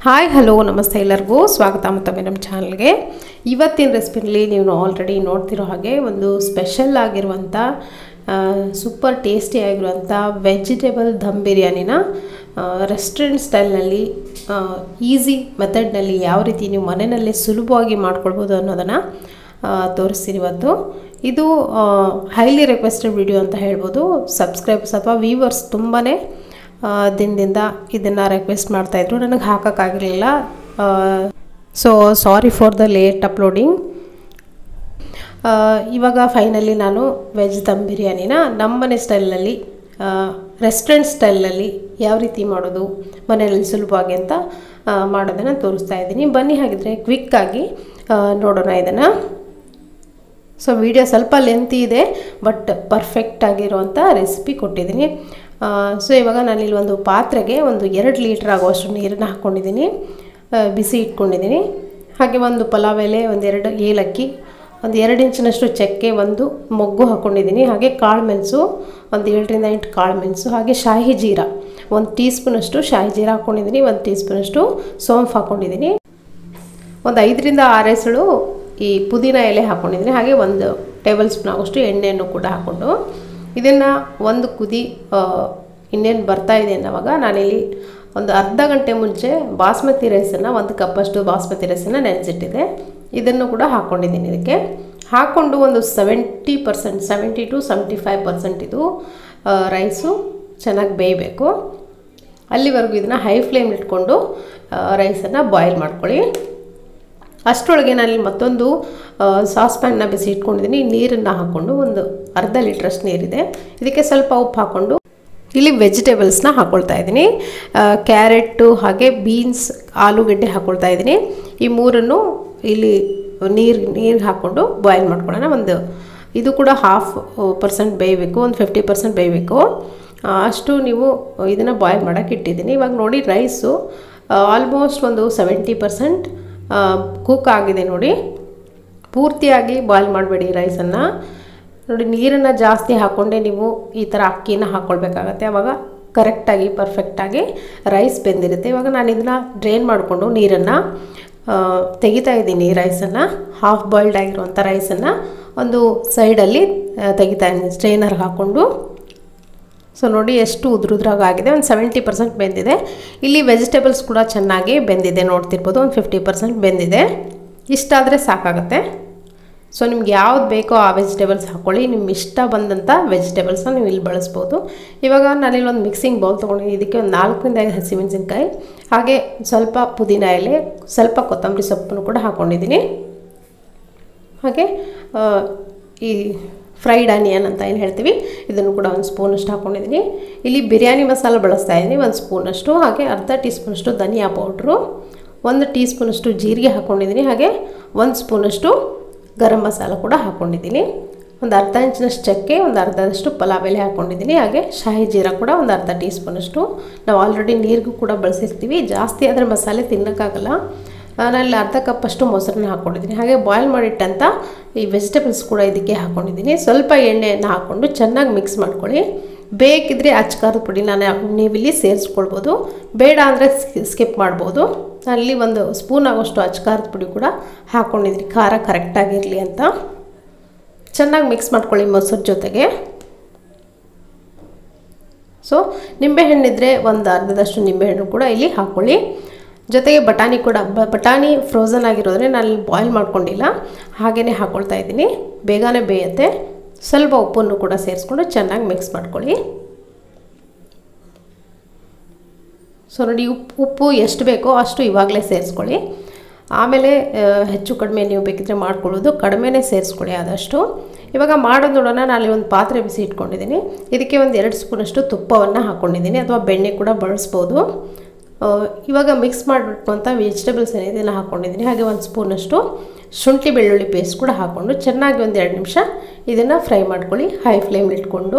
hi hello ನಮಸ್ತೆ ಎಲ್ಲರಿಗೂ ಸ್ವಾಗತ ಮತ್ತೊಮ್ಮೆ ನಮ್ಮ ಚಾನಲ್ಗೆ ಇವತ್ತಿನ ರೆಸಿಪಿನಲ್ಲಿ ನೀವು ಆಲ್ರೆಡಿ ನೋಡ್ತಿರೋ ಹಾಗೆ ಒಂದು ಸ್ಪೆಷಲ್ ಆಗಿರುವಂಥ ಸೂಪರ್ ಟೇಸ್ಟಿ ಆಗಿರುವಂಥ ವೆಜಿಟೇಬಲ್ ದಮ್ ಬಿರಿಯಾನಿನ ರೆಸ್ಟೋರೆಂಟ್ ಸ್ಟೈಲ್ನಲ್ಲಿ ಈಸಿ ಮೆಥಡ್ನಲ್ಲಿ ಯಾವ ರೀತಿ ನೀವು ಮನೆಯಲ್ಲೇ ಸುಲಭವಾಗಿ ಮಾಡ್ಕೊಳ್ಬೋದು ಅನ್ನೋದನ್ನು ತೋರಿಸ್ತೀನಿ ಇವತ್ತು ಇದು ಹೈಲಿ ರಿಕ್ವೆಸ್ಟೆಡ್ ವಿಡಿಯೋ ಅಂತ ಹೇಳ್ಬೋದು ಸಬ್ಸ್ಕ್ರೈಬರ್ಸ್ ಅಥವಾ ವ್ಯೂವರ್ಸ್ ತುಂಬಾ ದಿನದಿಂದ ಇದನ್ನು ರಿಕ್ವೆಸ್ಟ್ ಮಾಡ್ತಾಯಿದ್ರು ನನಗೆ ಹಾಕೋಕ್ಕಾಗಿರಲಿಲ್ಲ so sorry for the late ಅಪ್ಲೋಡಿಂಗ್ ಇವಾಗ ಫೈನಲಿ ನಾನು ವೆಜ್ ದಮ್ ಬಿರಿಯಾನಿನ ನಮ್ಮನೆ ಸ್ಟೈಲ್ನಲ್ಲಿ ರೆಸ್ಟೋರೆಂಟ್ ಸ್ಟೈಲ್ನಲ್ಲಿ ಯಾವ ರೀತಿ ಮಾಡೋದು ಮನೆಯಲ್ಲಿ ಸುಲಭವಾಗಿ ಅಂತ ಮಾಡೋದನ್ನು ತೋರಿಸ್ತಾ ಇದ್ದೀನಿ ಬನ್ನಿ ಹಾಗಿದ್ರೆ ಕ್ವಿಕ್ಕಾಗಿ ನೋಡೋಣ ಇದನ್ನು ಸೊ ವಿಡಿಯೋ ಸ್ವಲ್ಪ ಲೆಂತಿ ಇದೆ ಬಟ್ ಪರ್ಫೆಕ್ಟ್ ಆಗಿರುವಂಥ ರೆಸಿಪಿ ಕೊಟ್ಟಿದ್ದೀನಿ ಸೊ ಇವಾಗ ನಾನಿಲ್ಲಿ ಒಂದು ಪಾತ್ರೆಗೆ ಒಂದು ಎರಡು ಲೀಟ್ರ್ ಆಗುವಷ್ಟು ನೀರನ್ನು ಹಾಕ್ಕೊಂಡಿದ್ದೀನಿ ಬಿಸಿ ಇಟ್ಕೊಂಡಿದ್ದೀನಿ ಹಾಗೆ ಒಂದು ಪಲಾವ್ ಎಲೆ ಒಂದೆರಡು ಏಲಕ್ಕಿ ಒಂದು ಎರಡು ಇಂಚಿನಷ್ಟು ಚಕ್ಕೆ ಒಂದು ಮೊಗ್ಗು ಹಾಕ್ಕೊಂಡಿದ್ದೀನಿ ಹಾಗೆ ಕಾಳು ಮೆಣಸು ಒಂದು ಏಳರಿಂದ ಎಂಟು ಕಾಳು ಮೆಣಸು ಹಾಗೆ ಶಾಹಿ ಜೀರಾ ಒಂದು ಟೀ ಸ್ಪೂನಷ್ಟು ಶಾಹಿ ಜೀರಾ ಹಾಕ್ಕೊಂಡಿದ್ದೀನಿ ಒಂದು ಟೀ ಸ್ಪೂನಷ್ಟು ಸೋಂಫ್ ಹಾಕ್ಕೊಂಡಿದ್ದೀನಿ ಒಂದು ಐದರಿಂದ ಆರು ಹೆಸಳು ಈ ಪುದೀನ ಎಲೆ ಹಾಕ್ಕೊಂಡಿದ್ದೀನಿ ಹಾಗೆ ಒಂದು ಟೇಬಲ್ ಸ್ಪೂನ್ ಆಗೋಷ್ಟು ಎಣ್ಣೆಯನ್ನು ಕೂಡ ಹಾಕ್ಕೊಂಡು ಇದನ್ನು ಒಂದು ಕುದಿ ಇನ್ನೇನು ಬರ್ತಾ ಇದೆ ಅನ್ನೋವಾಗ ನಾನಿಲ್ಲಿ ಒಂದು ಅರ್ಧ ಗಂಟೆ ಮುಂಚೆ ಬಾಸ್ಮತಿ ರೈಸನ್ನು ಒಂದು ಕಪ್ಪಷ್ಟು ಬಾಸ್ಮತಿ ರೈಸನ್ನು ನೆನೆಸಿಟ್ಟಿದ್ದೆ ಇದನ್ನು ಕೂಡ ಹಾಕ್ಕೊಂಡಿದ್ದೀನಿ ಇದಕ್ಕೆ ಹಾಕ್ಕೊಂಡು ಒಂದು seventy percent seventy to seventy five percent ಇದು ರೈಸು ಚೆನ್ನಾಗಿ ಬೇಯಬೇಕು ಅಲ್ಲಿವರೆಗೂ ಇದನ್ನು ಹೈ ಫ್ಲೇಮ್ ಇಟ್ಕೊಂಡು ರೈಸನ್ನು ಬಾಯ್ಲ್ ಮಾಡ್ಕೊಳ್ಳಿ ಅಷ್ಟರೊಳಗೆ ನಾನು ಮತ್ತೊಂದು ಸಾಸ್ ಪ್ಯಾನ್ನ ಬಿಸಿ ಇಟ್ಕೊಂಡಿದ್ದೀನಿ ನೀರನ್ನು ಹಾಕ್ಕೊಂಡು ಒಂದು ಅರ್ಧ ಲೀಟ್ರಷ್ಟು ನೀರಿದೆ ಇದಕ್ಕೆ ಸ್ವಲ್ಪ ಉಪ್ಪು ಹಾಕ್ಕೊಂಡು ಇಲ್ಲಿ ವೆಜಿಟೇಬಲ್ಸ್ನ ಹಾಕ್ಕೊಳ್ತಾ ಇದ್ದೀನಿ ಕ್ಯಾರೆಟು ಹಾಗೆ ಬೀನ್ಸ್ ಆಲೂಗಡ್ಡೆ ಹಾಕ್ಕೊಳ್ತಾ ಇದ್ದೀನಿ ಈ ಮೂರನ್ನು ಇಲ್ಲಿ ನೀರು ನೀರಿಗೆ ಹಾಕ್ಕೊಂಡು ಬಾಯ್ಲ್ ಮಾಡ್ಕೊಳ್ಳೋಣ ಒಂದು ಇದು ಕೂಡ ಹಾಫ್ ಪರ್ಸೆಂಟ್ ಬೇಯಬೇಕು ಒಂದು ಫಿಫ್ಟಿ ಪರ್ಸೆಂಟ್ ಬೇಯಬೇಕು ಅಷ್ಟು ನೀವು ಇದನ್ನು ಬಾಯ್ಲ್ ಮಾಡೋಕ್ಕೆ ಇಟ್ಟಿದ್ದೀನಿ ಇವಾಗ ನೋಡಿ ರೈಸು ಆಲ್ಮೋಸ್ಟ್ ಒಂದು ಸೆವೆಂಟಿ ಪರ್ಸೆಂಟ್ ಕುಕ್ ಆಗಿದೆ ನೋಡಿ ಪೂರ್ತಿಯಾಗಿ ಬಾಯ್ಲ್ ಮಾಡಬೇಡಿ ರೈಸನ್ನು ನೋಡಿ ನೀರನ್ನು ಜಾಸ್ತಿ ಹಾಕ್ಕೊಂಡೆ ನೀವು ಈ ಥರ ಅಕ್ಕಿನ ಹಾಕ್ಕೊಳ್ಬೇಕಾಗತ್ತೆ ಆವಾಗ ಕರೆಕ್ಟಾಗಿ ಪರ್ಫೆಕ್ಟಾಗಿ ರೈಸ್ ಬೆಂದಿರುತ್ತೆ ಇವಾಗ ನಾನು ಇದನ್ನು ಡ್ರೈನ್ ಮಾಡಿಕೊಂಡು ನೀರನ್ನು ತೆಗಿತಾ ಇದ್ದೀನಿ ರೈಸನ್ನು ಹಾಫ್ ಬಾಯ್ಲ್ಡ್ ಆಗಿರುವಂಥ ರೈಸನ್ನು ಒಂದು ಸೈಡಲ್ಲಿ ತೆಗಿತಾ ಇದ್ದೀನಿ ಸ್ಟ್ರೈನರ್ಗೆ ಹಾಕ್ಕೊಂಡು ಸೊ ನೋಡಿ ಎಷ್ಟು ಉದ್ರುದ್ರಾಗಿದೆ ಒಂದು ಸೆವೆಂಟಿ ಪರ್ಸೆಂಟ್ ಬೆಂದಿದೆ ಇಲ್ಲಿ ವೆಜಿಟೇಬಲ್ಸ್ ಕೂಡ ಚೆನ್ನಾಗಿ ಬೆಂದಿದೆ ನೋಡ್ತಿರ್ಬೋದು ಒಂದು ಫಿಫ್ಟಿ ಪರ್ಸೆಂಟ್ ಬೆಂದಿದೆ ಇಷ್ಟಾದರೆ ಸಾಕಾಗುತ್ತೆ ಸೊ ನಿಮ್ಗೆ ಯಾವ್ದು ಬೇಕೋ ಆ ವೆಜಿಟೇಬಲ್ಸ್ ಹಾಕ್ಕೊಳ್ಳಿ ನಿಮ್ಗೆ ಇಷ್ಟ ಬಂದಂಥ ವೆಜಿಟೇಬಲ್ಸ್ನ ನೀವು ಇಲ್ಲಿ ಬಳಸ್ಬೋದು ಇವಾಗ ನಾನಿಲ್ಲಿ ಒಂದು ಮಿಕ್ಸಿಂಗ್ ಬೌಲ್ ತೊಗೊಂಡಿದ್ದೀನಿ ಇದಕ್ಕೆ ಒಂದು ನಾಲ್ಕರಿಂದ ಐದು ಹಸಿಮೆಣಸಿನ್ಕಾಯಿ ಹಾಗೆ ಸ್ವಲ್ಪ ಪುದೀನ ಎಲೆ ಸ್ವಲ್ಪ ಕೊತ್ತಂಬರಿ ಸೊಪ್ಪನ್ನು ಕೂಡ ಹಾಕ್ಕೊಂಡಿದ್ದೀನಿ ಹಾಗೆ ಈ ಫ್ರೈಡ್ ಆನಿಯನ್ ಅಂತ ಏನು ಹೇಳ್ತೀವಿ ಇದನ್ನು ಕೂಡ ಒಂದು ಸ್ಪೂನಷ್ಟು ಹಾಕ್ಕೊಂಡಿದ್ದೀನಿ ಇಲ್ಲಿ ಬಿರಿಯಾನಿ ಮಸಾಲ ಬಳಸ್ತಾ ಇದ್ದೀನಿ ಒಂದು ಸ್ಪೂನಷ್ಟು ಹಾಗೆ ಅರ್ಧ ಟೀ ಸ್ಪೂನಷ್ಟು ಧನಿಯಾ ಪೌಡ್ರು ಒಂದು ಟೀ ಸ್ಪೂನಷ್ಟು ಜೀರಿಗೆ ಹಾಕ್ಕೊಂಡಿದ್ದೀನಿ ಹಾಗೆ ಒಂದು ಸ್ಪೂನಷ್ಟು ಗರಂ ಮಸಾಲ ಕೂಡ ಹಾಕ್ಕೊಂಡಿದ್ದೀನಿ ಒಂದು ಅರ್ಧ ಇಂಚಿನಷ್ಟು ಚಕ್ಕೆ ಒಂದು ಅರ್ಧದಷ್ಟು ಪಲಾವ್ ಎಲೆ ಹಾಕ್ಕೊಂಡಿದ್ದೀನಿ ಹಾಗೆ ಶಾಹಿ ಜೀರಾ ಕೂಡ ಒಂದು ಅರ್ಧ ಟೀ ಸ್ಪೂನಷ್ಟು ನಾವು ಆಲ್ರೆಡಿ ನೀರಿಗೂ ಕೂಡ ಬಳಸಿರ್ತೀವಿ ಜಾಸ್ತಿ ಆದರೆ ಮಸಾಲೆ ತಿನ್ನೋಕ್ಕಾಗಲ್ಲ ನಾನಲ್ಲಿ ಅರ್ಧ ಕಪ್ಪಷ್ಟು ಮೊಸರನ್ನ ಹಾಕ್ಕೊಂಡಿದ್ದೀನಿ ಹಾಗೆ ಬಾಯ್ಲ್ ಮಾಡಿಟ್ಟಂಥ ಈ ವೆಜಿಟೇಬಲ್ಸ್ ಕೂಡ ಇದಕ್ಕೆ ಹಾಕ್ಕೊಂಡಿದ್ದೀನಿ ಸ್ವಲ್ಪ ಎಣ್ಣೆಯನ್ನು ಹಾಕ್ಕೊಂಡು ಚೆನ್ನಾಗಿ ಮಿಕ್ಸ್ ಮಾಡ್ಕೊಳ್ಳಿ ಬೇಕಿದ್ರೆ ಅಚ್ಕಾರದ ಪುಡಿ ನಾನು ನೀವಿಲ್ಲಿ ಸೇರಿಸ್ಕೊಳ್ಬೋದು ಬೇಡ ಅಂದರೆ ಸ್ಕಿಪ್ ಮಾಡ್ಬೋದು ಅಲ್ಲಿ ಒಂದು ಸ್ಪೂನ್ ಆಗೋಷ್ಟು ಅಚ್ಕಾರದ ಪುಡಿ ಕೂಡ ಹಾಕ್ಕೊಂಡಿದ್ದೀನಿ ಖಾರ ಕರೆಕ್ಟಾಗಿರಲಿ ಅಂತ ಚೆನ್ನಾಗಿ ಮಿಕ್ಸ್ ಮಾಡ್ಕೊಳ್ಳಿ ಮೊಸರು ಜೊತೆಗೆ ಸೊ ನಿಂಬೆಹಣ್ಣಿದ್ರೆ ಒಂದು ಅರ್ಧದಷ್ಟು ನಿಂಬೆಹಣ್ಣು ಕೂಡ ಇಲ್ಲಿ ಹಾಕ್ಕೊಳ್ಳಿ ಜೊತೆಗೆ ಬಟಾಣಿ ಕೂಡ ಬಟಾಣಿ ಫ್ರೋಝನ್ ಆಗಿರೋದ್ರೆ ನಾನು ಬಾಯ್ಲ್ ಮಾಡ್ಕೊಂಡಿಲ್ಲ ಹಾಗೆಯೇ ಹಾಕ್ಕೊಳ್ತಾ ಇದ್ದೀನಿ ಬೇಗನೆ ಬೇಯುತ್ತೆ ಸ್ವಲ್ಪ ಉಪ್ಪನ್ನು ಕೂಡ ಸೇರಿಸ್ಕೊಂಡು ಚೆನ್ನಾಗಿ ಮಿಕ್ಸ್ ಮಾಡ್ಕೊಳ್ಳಿ ಸೊ ನೋಡಿ ಉಪ್ಪು ಉಪ್ಪು ಎಷ್ಟು ಬೇಕೋ ಅಷ್ಟು ಇವಾಗಲೇ ಸೇರಿಸ್ಕೊಳ್ಳಿ ಆಮೇಲೆ ಹೆಚ್ಚು ಕಡಿಮೆ ನೀವು ಬೇಕಿದ್ರೆ ಮಾಡ್ಕೊಳ್ಳೋದು ಕಡಿಮೆನೇ ಸೇರಿಸ್ಕೊಳ್ಳಿ ಆದಷ್ಟು ಇವಾಗ ಮಾಡೋದು ನೋಡೋಣ ನಾನು ಒಂದು ಪಾತ್ರೆ ಬಿಸಿ ಇಟ್ಕೊಂಡಿದ್ದೀನಿ ಇದಕ್ಕೆ ಒಂದು ಎರಡು ಸ್ಪೂನಷ್ಟು ತುಪ್ಪವನ್ನು ಹಾಕ್ಕೊಂಡಿದ್ದೀನಿ ಅಥವಾ ಬೆಣ್ಣೆ ಕೂಡ ಬಳಸ್ಬೋದು ಇವಾಗ ಮಿಕ್ಸ್ ಮಾಡಿಬಿಟ್ಟು ವೆಜಿಟೇಬಲ್ಸ್ ಏನಿದೆ ಇದನ್ನು ಹಾಕ್ಕೊಂಡಿದ್ದೀನಿ ಹಾಗೆ ಒಂದು ಸ್ಪೂನಷ್ಟು ಶುಂಠಿ ಬೆಳ್ಳುಳ್ಳಿ ಪೇಸ್ಟ್ ಕೂಡ ಹಾಕ್ಕೊಂಡು ಚೆನ್ನಾಗಿ ಒಂದು ಎರಡು ನಿಮಿಷ ಇದನ್ನು ಫ್ರೈ ಮಾಡ್ಕೊಳ್ಳಿ ಹೈ ಫ್ಲೇಮ್ ಇಟ್ಕೊಂಡು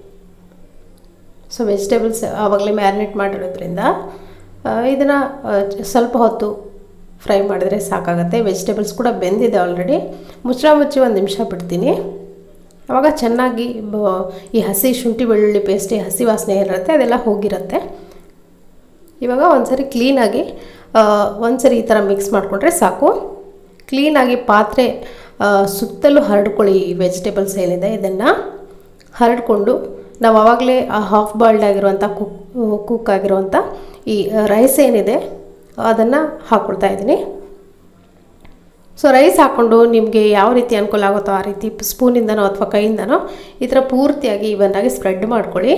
ಸೊ ವೆಜಿಟೇಬಲ್ಸ್ ಆವಾಗಲೇ ಮ್ಯಾರಿನೇಟ್ ಮಾಡಿರೋದ್ರಿಂದ ಇದನ್ನು ಸ್ವಲ್ಪ ಹೊತ್ತು ಫ್ರೈ ಮಾಡಿದ್ರೆ ಸಾಕಾಗುತ್ತೆ ವೆಜಿಟೇಬಲ್ಸ್ ಕೂಡ ಬೆಂದಿದೆ ಆಲ್ರೆಡಿ ಮುಚ್ಚಳ ಮುಚ್ಚಿ ಒಂದು ನಿಮಿಷ ಬಿಡ್ತೀನಿ ಆವಾಗ ಚೆನ್ನಾಗಿ ಈ ಹಸಿ ಶುಂಠಿ ಬೆಳ್ಳುಳ್ಳಿ ಪೇಸ್ಟ್ ಈ ಹಸಿ ವಾಸನೆ ಇರುತ್ತೆ ಅದೆಲ್ಲ ಹೋಗಿರುತ್ತೆ ಇವಾಗ ಒಂದ್ಸರಿ ಕ್ಲೀನಾಗಿ ಒಂದ್ಸರಿ ಈ ಥರ ಮಿಕ್ಸ್ ಮಾಡಿಕೊಂಡ್ರೆ ಸಾಕು ಕ್ಲೀನಾಗಿ ಪಾತ್ರೆ ಆ, ಸುತ್ತಲೂ ಹರಡ್ಕೊಳ್ಳಿ ಈ ವೆಜಿಟೇಬಲ್ಸ್ ಏನಿದೆ ಇದನ್ನು ಹರಡ್ಕೊಂಡು ನಾವು ಆವಾಗಲೇ ಆ ಹಾಫ್ ಬಾಯ್ಲ್ಡ್ ಆಗಿರುವಂಥ ಕುಕ್ ಕುಕ್ ಆಗಿರುವಂಥ ಈ ರೈಸ್ ಏನಿದೆ ಅದನ್ನು ಹಾಕ್ಕೊಳ್ತಾ ಇದ್ದೀನಿ ಸೊ ರೈಸ್ ಹಾಕ್ಕೊಂಡು ನಿಮಗೆ ಯಾವ ರೀತಿ ಅನುಕೂಲ ಆಗುತ್ತೋ ಆ ರೀತಿ ಸ್ಪೂನಿಂದನೋ ಅಥವಾ ಕೈಯಿಂದನೋ ಈ ಥರ ಪೂರ್ತಿಯಾಗಿ ಇವನ್ನಾಗಿ ಸ್ಪ್ರೆಡ್ ಮಾಡ್ಕೊಳ್ಳಿ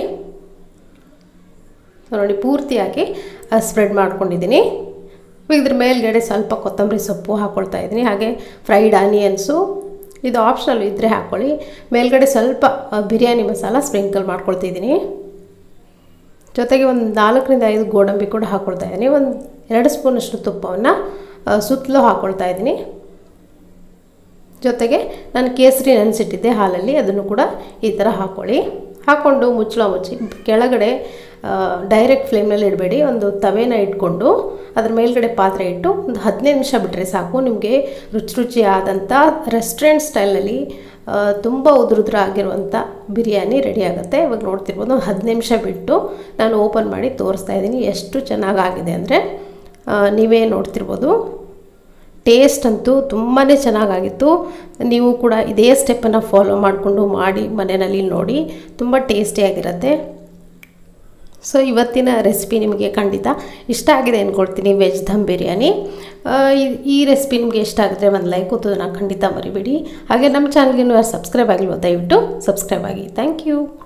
ಸೊ ನೋಡಿ ಪೂರ್ತಿಯಾಗಿ ಸ್ಪ್ರೆಡ್ ಮಾಡ್ಕೊಂಡಿದ್ದೀನಿ ಇದ್ರ ಮೇಲ್ಗಡೆ ಸ್ವಲ್ಪ ಕೊತ್ತಂಬರಿ ಸೊಪ್ಪು ಹಾಕ್ಕೊಳ್ತಾ ಇದ್ದೀನಿ ಹಾಗೆ ಫ್ರೈಡ್ ಆನಿಯನ್ಸು ಇದು ಆಪ್ಷನಲ್ ಇದ್ದರೆ ಹಾಕ್ಕೊಳ್ಳಿ ಮೇಲ್ಗಡೆ ಸ್ವಲ್ಪ ಆ, ಬಿರಿಯಾನಿ ಮಸಾಲ ಸ್ಪ್ರಿಂಕಲ್ ಮಾಡ್ಕೊಳ್ತಿದ್ದೀನಿ ಜೊತೆಗೆ ಒಂದು ನಾಲ್ಕರಿಂದ ಐದು ಗೋಡಂಬಿ ಕೂಡ ಹಾಕ್ಕೊಳ್ತಾ ಇದ್ದೀನಿ ಒಂದು ಎರಡು ಸ್ಪೂನಷ್ಟು ತುಪ್ಪವನ್ನು ಸುತ್ತಲೂ ಹಾಕ್ಕೊಳ್ತಾ ಇದ್ದೀನಿ ಜೊತೆಗೆ ನಾನು ಕೇಸರಿ ನೆನೆಸಿಟ್ಟಿದ್ದೆ ಹಾಲಲ್ಲಿ ಅದನ್ನು ಕೂಡ ಈ ಥರ ಹಾಕ್ಕೊಳ್ಳಿ ಹಾಕ್ಕೊಂಡು ಮುಚ್ಚಳ ಮುಚ್ಚಿ ಕೆಳಗಡೆ ಡೈರೆಕ್ಟ್ ಫ್ಲೇಮ್ನಲ್ಲಿ ಇಡಬೇಡಿ ಒಂದು ತವೆನ ಇಟ್ಕೊಂಡು ಅದ್ರ ಮೇಲ್ಗಡೆ ಪಾತ್ರೆ ಇಟ್ಟು ಒಂದು ಹದಿನೈದು ನಿಮಿಷ ಬಿಟ್ಟರೆ ಸಾಕು ನಿಮಗೆ ರುಚಿ ರುಚಿಯಾದಂಥ ರೆಸ್ಟೋರೆಂಟ್ ಸ್ಟೈಲ್ನಲ್ಲಿ ತುಂಬ ಉದುರುದ್ರ ಆಗಿರುವಂಥ ಬಿರಿಯಾನಿ ರೆಡಿ ಆಗುತ್ತೆ ಇವಾಗ ನೋಡ್ತಿರ್ಬೋದು ಒಂದು ಹದಿನೈದು ನಿಮಿಷ ಬಿಟ್ಟು ನಾನು ಓಪನ್ ಮಾಡಿ ತೋರಿಸ್ತಾ ಇದ್ದೀನಿ ಎಷ್ಟು ಚೆನ್ನಾಗಾಗಿದೆ ಅಂದರೆ ನೀವೇ ನೋಡ್ತಿರ್ಬೋದು ಟೇಸ್ಟ್ ಅಂತೂ ತುಂಬಾ ಚೆನ್ನಾಗಾಗಿತ್ತು ನೀವು ಕೂಡ ಇದೇ ಸ್ಟೆಪ್ಪನ್ನು ಫಾಲೋ ಮಾಡಿಕೊಂಡು ಮಾಡಿ ಮನೆಯಲ್ಲಿ ನೋಡಿ ತುಂಬ ಟೇಸ್ಟಿಯಾಗಿರುತ್ತೆ ಸೊ ಇವತ್ತಿನ ರೆಸಿಪಿ ನಿಮಗೆ ಖಂಡಿತ ಇಷ್ಟ ಆಗಿದೆ ಅಂದ್ಕೊಳ್ತೀನಿ ವೆಜ್ ದಮ್ ಬಿರಿಯಾನಿ ಆ, ಈ- ಈ ರೆಸಿಪಿ ನಿಮಗೆ ಇಷ್ಟ ಆಗಿದ್ರೆ ಒಂದು ಲೈಕ್ ಕೂತದನ್ನು ಖಂಡಿತ ಮರಿಬೇಡಿ ಹಾಗೆ ನಮ್ಮ ಚಾನಲ್ಗೆ ಯಾರು ಸಬ್ಸ್ಕ್ರೈಬ್ ಆಗಿಲ್ವೋ ದಯವಿಟ್ಟು ಸಬ್ಸ್ಕ್ರೈಬ್ ಆಗಿ ಥ್ಯಾಂಕ್ ಯು